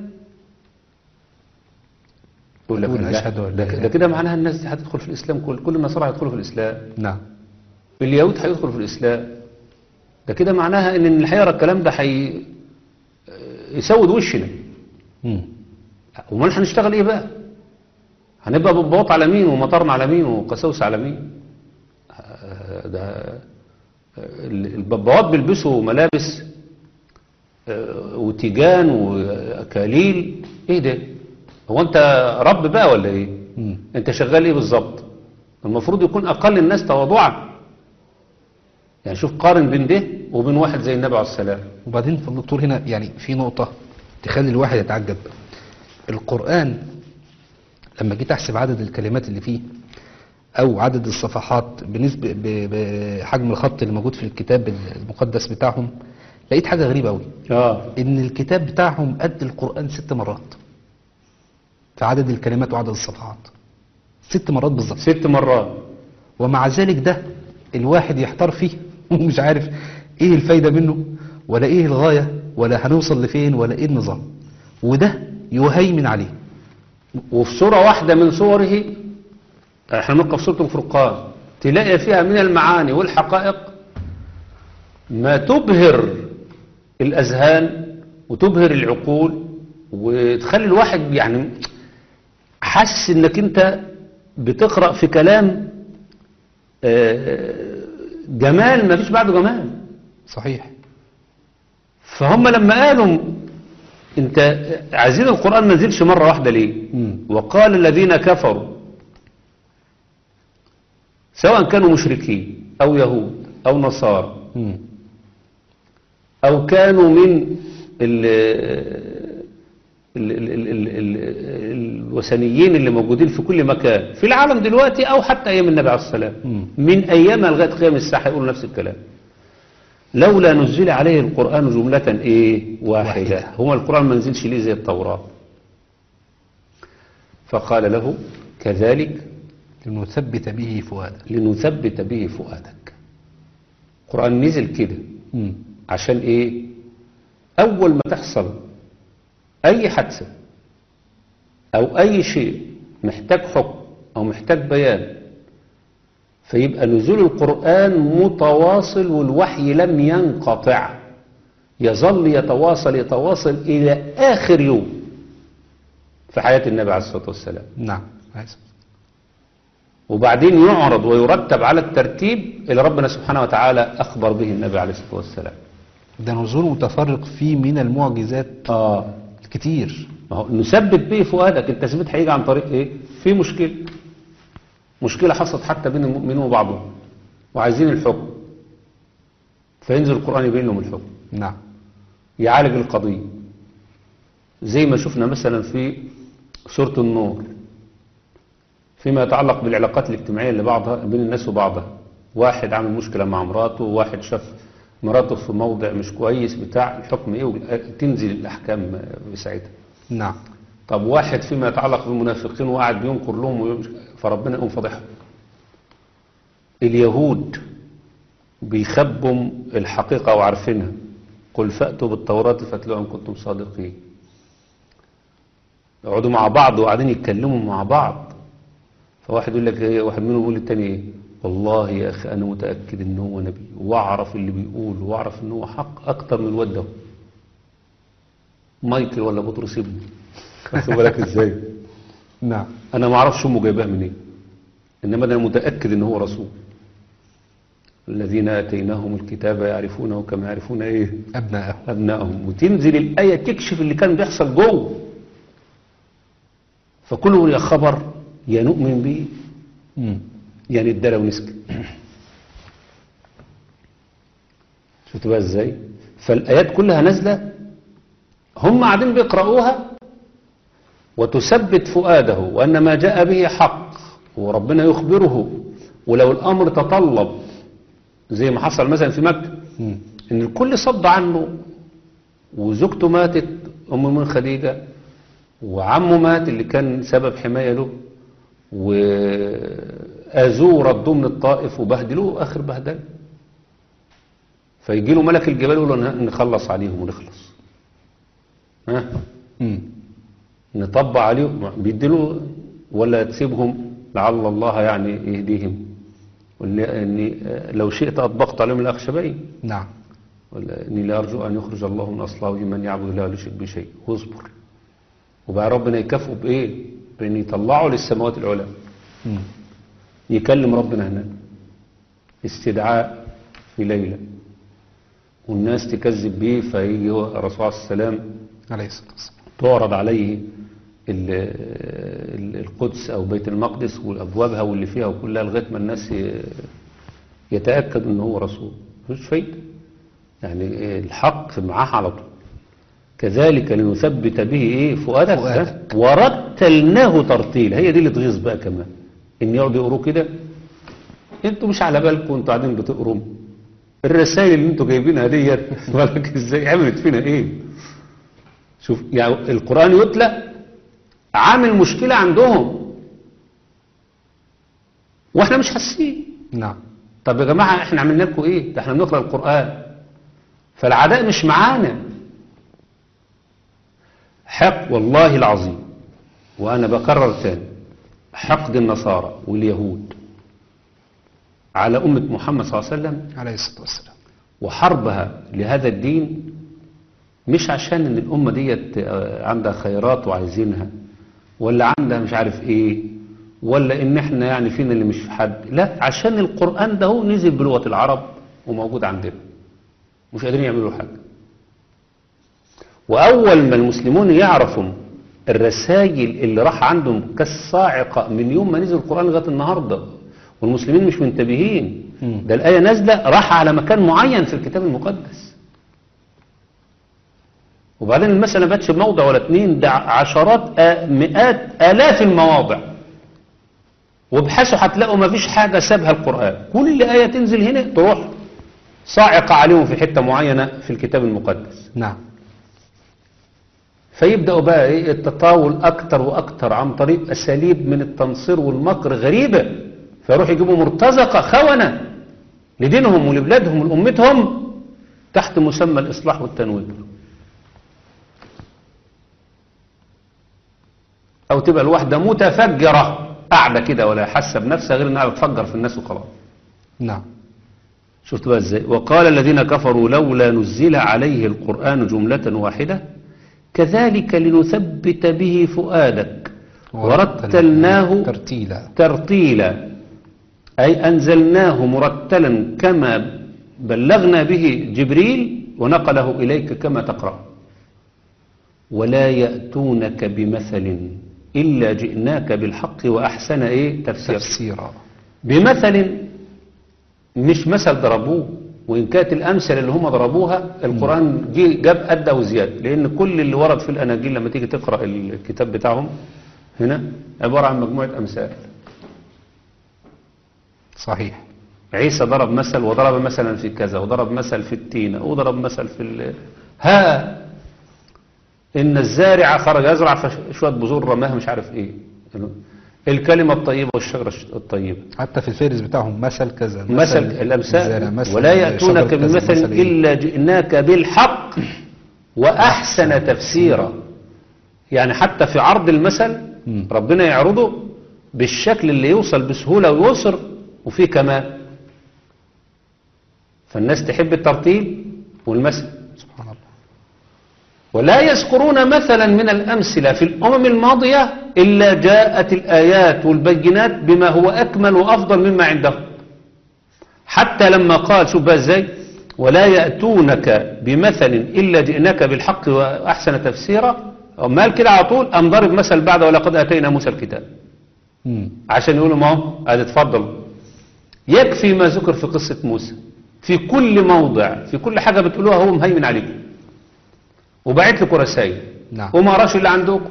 يقول لك تقول لا، أشهد أن ده لا ده إله. كده معناها الناس دي هتدخل في الإسلام كل كل النصارى هيدخلوا في الإسلام نعم اليهود هيدخلوا في الإسلام ده كده معناها إن اللي هيقرا الكلام ده هي يسود وشنا مم. امال هنشتغل ايه بقى هنبقى ببواط على مين ومطرنا على مين وقساوس على مين آه، ده آه، الببوات بيلبسوا ملابس آه، وتيجان واكاليل ايه ده هو انت رب بقى ولا ايه مم. انت شغال ايه بالظبط المفروض يكون اقل الناس تواضعا يعني شوف قارن بين ده وبين واحد زي النبي عليه السلام وبعدين في الدكتور هنا يعني في نقطة تخلي الواحد يتعجب القرآن لما جيت أحسب عدد الكلمات اللي فيه أو عدد الصفحات بالنسبة ب- بحجم الخط اللي موجود في الكتاب المقدس بتاعهم لقيت حاجة غريبة أوي اه إن الكتاب بتاعهم قد القرآن ست مرات في عدد الكلمات وعدد الصفحات ست مرات بالظبط ست مرات ومع ذلك ده الواحد يحتار فيه ومش عارف ايه الفايدة منه ولا ايه الغاية ولا هنوصل لفين ولا ايه النظام وده يهيمن عليه وفي سورة واحدة من صوره احنا نبقى في سورة الفرقان تلاقي فيها من المعاني والحقائق ما تبهر الأذهان وتبهر العقول وتخلي الواحد يعني حاسس انك انت بتقرأ في كلام آه، جمال ما فيش بعده جمال صحيح فهم لما قالوا انت عايزين القرآن ما نزلش مرة واحدة ليه مم. وقال الذين كفروا سواء كانوا مشركين أو يهود أو نصارى مم. أو كانوا من ال ال ال ال ال ال الوثنيين اللي موجودين في كل مكان في العالم دلوقتي أو حتى أيام النبي عليه السلام مم. من أيامها لغاية قيام الساعة يقولوا نفس الكلام لولا نزل عليه القرآن جملة إيه واحدة واحدة. هو القرآن ما نزلش ليه زي التوراة فقال له كذلك لنثبت به فؤادك لنثبت به فؤادك القرآن نزل كده مم. عشان ايه اول ما تحصل اي حادثة او اي شيء محتاج حكم او محتاج بيان فيبقى نزول القرآن متواصل والوحي لم ينقطع يظل يتواصل يتواصل الى اخر يوم في حياة النبي عليه الصلاة والسلام نعم عايز. وبعدين يعرض ويرتب على الترتيب اللي ربنا سبحانه وتعالى أخبر به النبي عليه الصلاة والسلام ده نزول متفرق فيه من المعجزات آه الكتير ما هو نثبت به فؤادك التثبيت هيجي عن طريق ايه في مشكلة مشكلة حصلت حتى بين المؤمنين وبعضهم وعايزين الحكم فينزل القرآن يبين لهم الحكم نعم يعالج القضية زي ما شفنا مثلا في سورة النور فيما يتعلق بالعلاقات الاجتماعية اللي بعضها بين الناس وبعضها واحد عامل مشكلة مع مراته واحد شاف مراته في موضع مش كويس بتاع الحكم ايه تنزل الأحكام بساعتها نعم طب واحد فيما يتعلق بالمنافقين وقاعد بينكر لهم ويمش- فربنا يقوم فضحهم اليهود بيخبوا الحقيقة وعارفينها قل فأتوا بالتوراة فاتلوها إن كنتم صادقين يقعدوا مع بعض وقاعدين يتكلموا مع بعض فواحد يقول لك ايه واحد منهم يقول للتاني ايه والله يا أخي أنا متأكد إن هو نبي وأعرف اللي بيقول وأعرف إن هو حق أكتر من الواد ده مايكل ولا بطرس ابنه خدت بالك إزاي نعم أنا ما أعرفش أمه جايبها منين إنما أنا متأكد إن هو رسول الذين آتيناهم الكتاب يعرفونه كما يعرفون إيه أبناءه أبنائهم وتنزل الآية تكشف اللي كان بيحصل جوه فكله يا خبر يا نؤمن به مم. يعني اداله ونسكت شفتوا بقى ازاي فالآيات كلها نازلة هم قاعدين بيقرأوها وتثبت فؤاده وأن ما جاء به حق وربنا يخبره ولو الأمر تطلب زي ما حصل مثلا في مكة مم. ان الكل صد عنه وزوجته ماتت ام من خديجة وعمه مات اللي كان سبب حماية له وآذوه ردوه من الطائف وبهدلوه آخر بهدل فيجي له ملك الجبال يقول له ن- نخلص عليهم ونخلص ها مم. نطبع عليهم بيديله ولا تسيبهم لعل الله يعني يهديهم ولا اني آه، لو شئت اطبقت عليهم الاخشبين نعم ولا اني لا ارجو ان يخرج الله من اصلابه من يعبد الله ولا يشرك بشيء واصبر وبقى ربنا يكافئه بايه؟ بان يطلعه للسماوات العلى مم. يكلم ربنا هناك استدعاء في ليله والناس تكذب بيه فيجي هو الرسول عليه السلام عليه الصلاة والسلام تعرض عليه ال- ال- القدس أو بيت المقدس وأبوابها واللي فيها وكلها لغاية ما الناس ي- يتأكد أنه هو رسول مفيش فايدة يعني الحق معاه على طول كذلك لنثبت به إيه فؤادك, فؤادك. ها؟ ورتلناه ترتيلا هي دي اللي تغيظ بقى كمان إن يقعدوا يقروا كده انتوا مش على بالكم انتوا قاعدين بتقروا الرسائل اللي انتوا جايبينها ديت بالك ازاي عملت فينا ايه شوف يعني القرآن يتلى عامل مشكلة عندهم واحنا مش حاسين نعم طب يا جماعة احنا عملنا لكم ايه ده احنا بنقرأ القرآن فالعداء مش معانا حق والله العظيم وانا بكرر تاني حقد النصارى واليهود على أمة محمد صلى الله عليه وسلم عليه الصلاة والسلام وحربها لهذا الدين مش عشان ان الامه ديت آه، عندها خيرات وعايزينها ولا عندها مش عارف ايه ولا ان احنا يعني فينا اللي مش في حد لا عشان القران ده هو نزل بلغه العرب وموجود عندنا مش قادرين يعملوا له حاجه واول ما المسلمون يعرفوا الرسائل اللي راح عندهم كالصاعقه من يوم ما نزل القران لغايه النهارده والمسلمين مش منتبهين مم. ده الايه نازله راح على مكان معين في الكتاب المقدس وبعدين المسألة ما بقتش موضع ولا اتنين ده عشرات آ- مئات آلاف المواضع وابحثوا هتلاقوا ما فيش حاجة سابها القرآن كل آية تنزل هنا تروح صاعقة عليهم في حتة معينة في الكتاب المقدس نعم فيبدأوا بقى إيه التطاول أكتر وأكتر عن طريق أساليب من التنصير والمكر غريبة فيروح يجيبوا مرتزقة خونة لدينهم ولبلادهم ولأمتهم تحت مسمى الإصلاح والتنوير أو تبقى الواحدة متفجرة قاعدة كده ولا حاسة بنفسها غير إنها بتفجر في الناس وخلاص نعم شفت بقى ازاي وقال الذين كفروا لولا نزل عليه القرآن جملة واحدة كذلك لنثبت به فؤادك ورتلناه ترتيلا ترتيلا أي أنزلناه مرتلا كما بلغنا به جبريل ونقله إليك كما تقرأ ولا يأتونك بمثل إلا جئناك بالحق وأحسن إيه تفسير تفسيرا بمثل مش مثل ضربوه وإن كانت الأمثلة اللي هم ضربوها القرآن جي جاب أدى وزيادة لأن كل اللي ورد في الأناجيل لما تيجي تقرأ الكتاب بتاعهم هنا عبارة عن مجموعة أمثال صحيح عيسى ضرب مثل وضرب مثلا في كذا وضرب مثل في التينة وضرب مثل في ال... ها إن الزارع خرج يزرع فشوية بذور رماها مش عارف إيه الكلمة الطيبة والشجرة الطيبة حتى في الفهرس بتاعهم مثل كذا مثل الزرع، الأمثال مثل ولا يأتونك شجر كذا، بمثل مثل إيه؟ إلا جئناك بالحق وأحسن تفسيرا يعني حتى في عرض المثل مم. ربنا يعرضه بالشكل اللي يوصل بسهولة ويسر وفي كمال فالناس تحب الترتيل والمثل سبحان الله ولا يذكرون مثلا من الأمثلة في الأمم الماضية إلا جاءت الآيات والبينات بما هو أكمل وأفضل مما عندهم حتى لما قال شوف بقى ازاي ولا يأتونك بمثل إلا جئناك بالحق وأحسن تفسيرا مال كده على طول أم ضرب مثل بعد ولقد أتينا موسى الكتاب مم. عشان يقولوا ما هو ادي اتفضل يكفي ما ذكر في قصة موسى في كل موضع في كل حاجة بتقولوها هو مهيمن عليكم وبعت لكم رسائل نعم. وما قراش اللي عندكم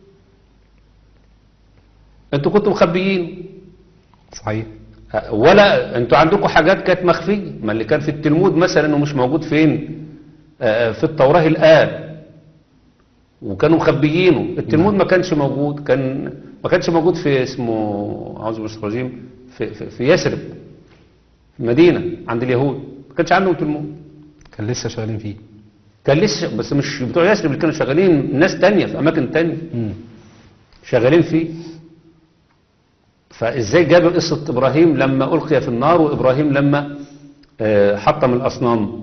انتوا كنتوا مخبيين صحيح ولا انتوا عندكم حاجات كانت مخفية ما اللي كان في التلمود مثلا ومش موجود فين آه، في التوراة الآن وكانوا مخبيينه التلمود ما كانش موجود كان ما كانش موجود في اسمه أعوذ بالله من الشيطان الرجيم في, في, في يثرب في المدينة عند اليهود ما كانش عندهم تلمود كان لسه شغالين فيه كان لسه بس مش بتوع يثرب اللي كانوا شغالين ناس تانية في أماكن تانية مم. شغالين فيه فازاي جاب قصة ابراهيم لما القي في النار وابراهيم لما آه، حطم الاصنام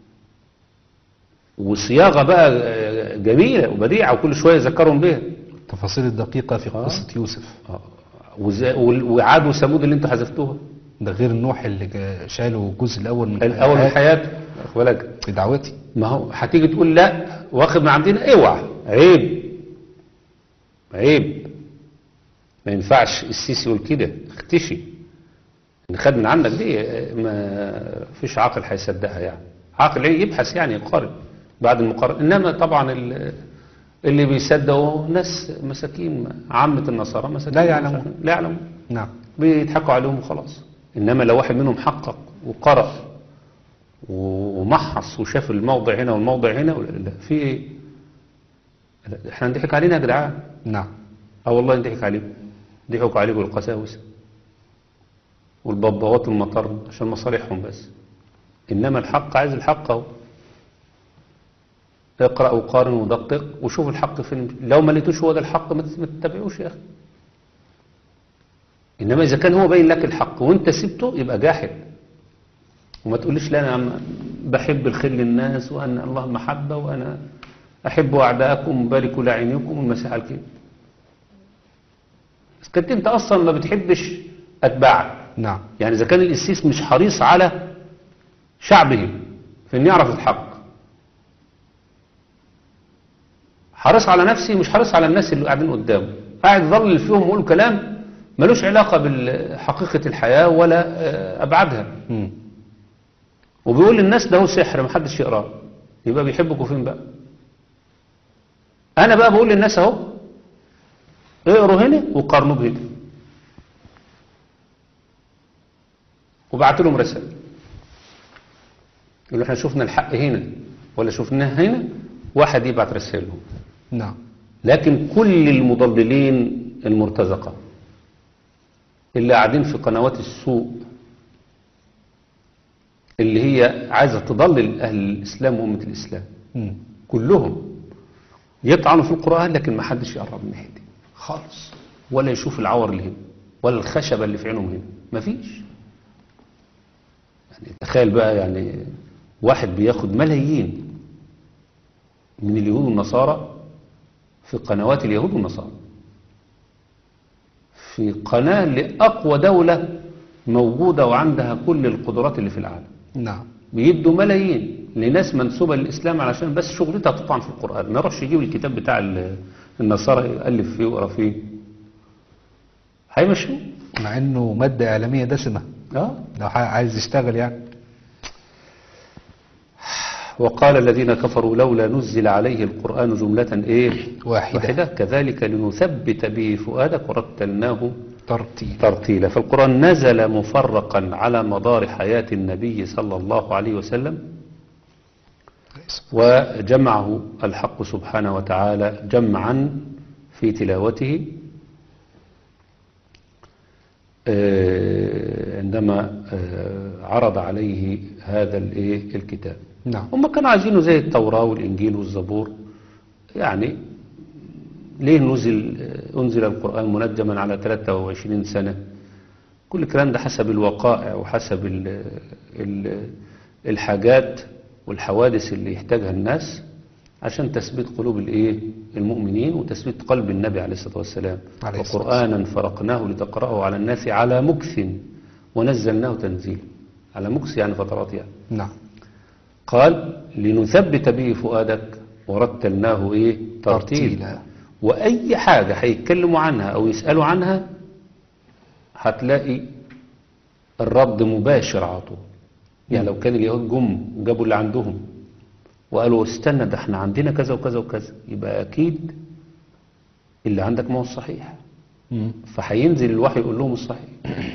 وصياغة بقى آه، جميلة وبديعة وكل شوية يذكرهم بها التفاصيل الدقيقة في آه. قصة يوسف آه، وزا- وال- وعاد وثمود اللي انتوا حذفتوها ده غير نوح اللي جا- شالوا الجزء الأول من الاول من حياته حياته واخد بالك في دعوتي ما هو هتيجي تقول لا واخد من عندنا اوعى عيب عيب ما ينفعش السيسي يقول كده اختشي ان خد من عندك دي اه، ما فيش عاقل هيصدقها يعني عاقل ايه يبحث يعني يقارن بعد المقارنة انما طبعا ال- اللي بيصدقوا ناس مساكين عامة النصارى مساكين لا يعلمون. لا يعلمون نعم بيضحكوا عليهم وخلاص انما لو واحد منهم حقق وقرأ ومحص وشاف الموضع هنا والموضع هنا ولا- لا في ايه لا، احنا نضحك علينا يا جدعان نعم اه والله نضحك عليكم ضحكوا عليكم القساوسه والببوات المطر عشان مصالحهم بس انما الحق عايز الحق اهو اقرا وقارن ودقق وشوف الحق فين لو ما لقيتوش هو ده الحق ما تت- ما تتبعوش يا اخي انما اذا كان هو باين لك الحق وانت سبته يبقى جاحد وما تقوليش لا انا عم- بحب الخير للناس وان الله محبه وانا احب اعداءكم وباركوا لاعينكم والمسيح قال كده بس كنت انت اصلا ما بتحبش اتباعك نعم يعني اذا كان القسيس مش حريص على شعبه في ان يعرف الحق حريص على نفسه مش حريص على الناس اللي قاعدين قدامه قاعد يظلل فيهم ويقول كلام ملوش علاقة بحقيقة الحياة ولا آه، أبعادها مم. وبيقول للناس ده هو سحر محدش يقراه يبقى بيحبكوا فين بقى انا بقى بقول للناس اهو اقروا هنا وقارنوا بهنا وبعت لهم رسائل يقولوا احنا شفنا الحق هنا ولا شفناه هنا واحد يبعت رسائلهم نعم لكن كل المضللين المرتزقة اللي قاعدين في قنوات السوق اللي هي عايزة تضلل أهل الإسلام وأمة الإسلام مم. كلهم يطعنوا في القرآن لكن ما حدش يقرب من ناحيته خالص ولا يشوف العور اللي هنا ولا الخشبة اللي في عينهم هنا مفيش يعني تخيل بقى يعني واحد بياخد ملايين من اليهود والنصارى في قنوات اليهود والنصارى في قناة لأقوى دولة موجودة وعندها كل القدرات اللي في العالم نعم بيدوا ملايين لناس منسوبة للإسلام علشان بس شغلتها تطعن في القرآن ما يروحش يجيب الكتاب بتاع ال- النصارى يألف فيه ويقرا فيه هيمشوه مع انه مادة اعلامية دسمة اه لو ح- عايز يشتغل يعني وقال الذين كفروا لولا نزل عليه القرآن جملة ايه واحدة. واحدة كذلك لنثبت به فؤادك ورتلناه ترتيب ترتيلا فالقرآن نزل مفرقا على مدار حياة النبي صلى الله عليه وسلم وجمعه الحق سبحانه وتعالى جمعا في تلاوته آه، عندما آه، عرض عليه هذا الإيه؟ الكتاب نعم هم كانوا عايزينه زي التوراة والإنجيل والزبور يعني ليه نزل أنزل القرآن منجما على 23 سنة كل الكلام ده حسب الوقائع وحسب ال ال الحاجات والحوادث اللي يحتاجها الناس عشان تثبيت قلوب الايه المؤمنين وتثبيت قلب النبي عليه الصلاة والسلام عليه الصلاة وقرآنا فرقناه لتقرأه على الناس على مكث ونزلناه تنزيلا على مكث يعني فترات يعني نعم قال لنثبت به فؤادك ورتلناه ايه ترتيلا. ترتيلا واي حاجة هيتكلموا عنها او يسألوا عنها هتلاقي الرد مباشر على طول يعني لو كان اليهود جم جابوا اللي عندهم وقالوا استنى ده احنا عندنا كذا وكذا وكذا يبقى اكيد اللي عندك ما هو الصحيح مم. فهينزل الوحي يقول لهم الصحيح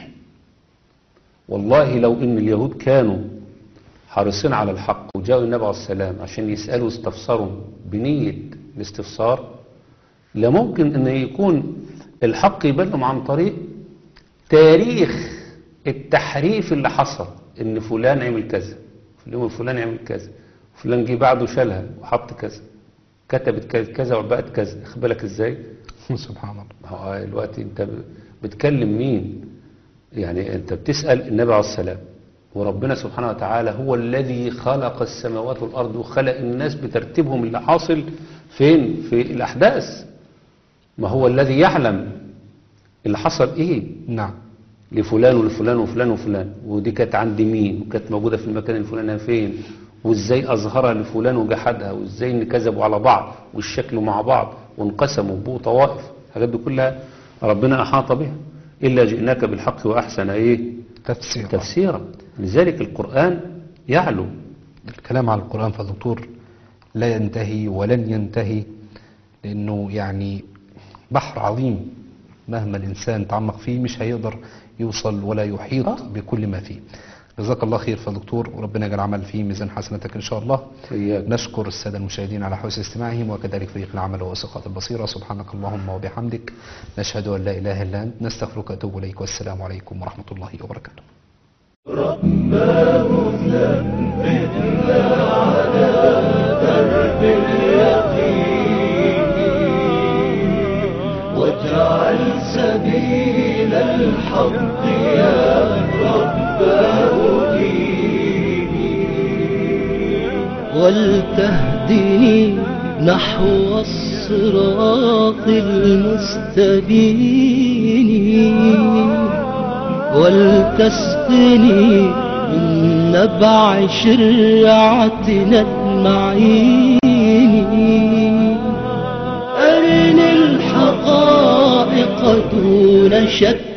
والله لو ان اليهود كانوا حريصين على الحق وجاءوا النبي عليه السلام عشان يسألوا استفسروا بنية الاستفسار لممكن ان يكون الحق يبان لهم عن طريق تاريخ التحريف اللي حصل ان فلان عمل كذا فلان فلان عمل كذا فلان جه بعده شالها وحط كذا كتبت كذا- كذا وبقت كذا خد بالك ازاي سبحان الله ما هو دلوقتي انت ب- بتكلم مين يعني انت بتسأل النبي عليه السلام وربنا سبحانه وتعالى هو الذي خلق السماوات والأرض وخلق الناس بترتيبهم اللي حاصل فين في الأحداث ما هو الذي يعلم اللي حصل ايه نعم لفلان ولفلان وفلان وفلان ودي كانت عند مين وكانت موجودة في المكان الفلاني فين وازاي اظهرها لفلان وجحدها وازاي ان كذبوا على بعض والشكلوا مع بعض وانقسموا بو طوائف الحاجات دي كلها ربنا احاط بها الا جئناك بالحق واحسن ايه تفسير تفسيرا لذلك القرآن يعلو الكلام على القرآن فالدكتور لا ينتهي ولن ينتهي لأنه يعني بحر عظيم مهما الإنسان تعمق فيه مش هيقدر يوصل ولا يحيط آه. بكل ما فيه جزاك الله خير فالدكتور وربنا يجعل عمل فيه ميزان حسنتك إن شاء الله إياك. نشكر السادة المشاهدين على حسن استماعهم وكذلك فريق العمل وثقات البصيرة سبحانك اللهم وبحمدك نشهد أن لا إله إلا أنت نستغفرك وأتوب إليك والسلام عليكم ورحمة الله وبركاته واجعل سبيل الحق يا رب ديني ولتهدني نحو الصراط المستبين ولتسقني من نبع شرعتنا المعين أرني الحقائق دون شك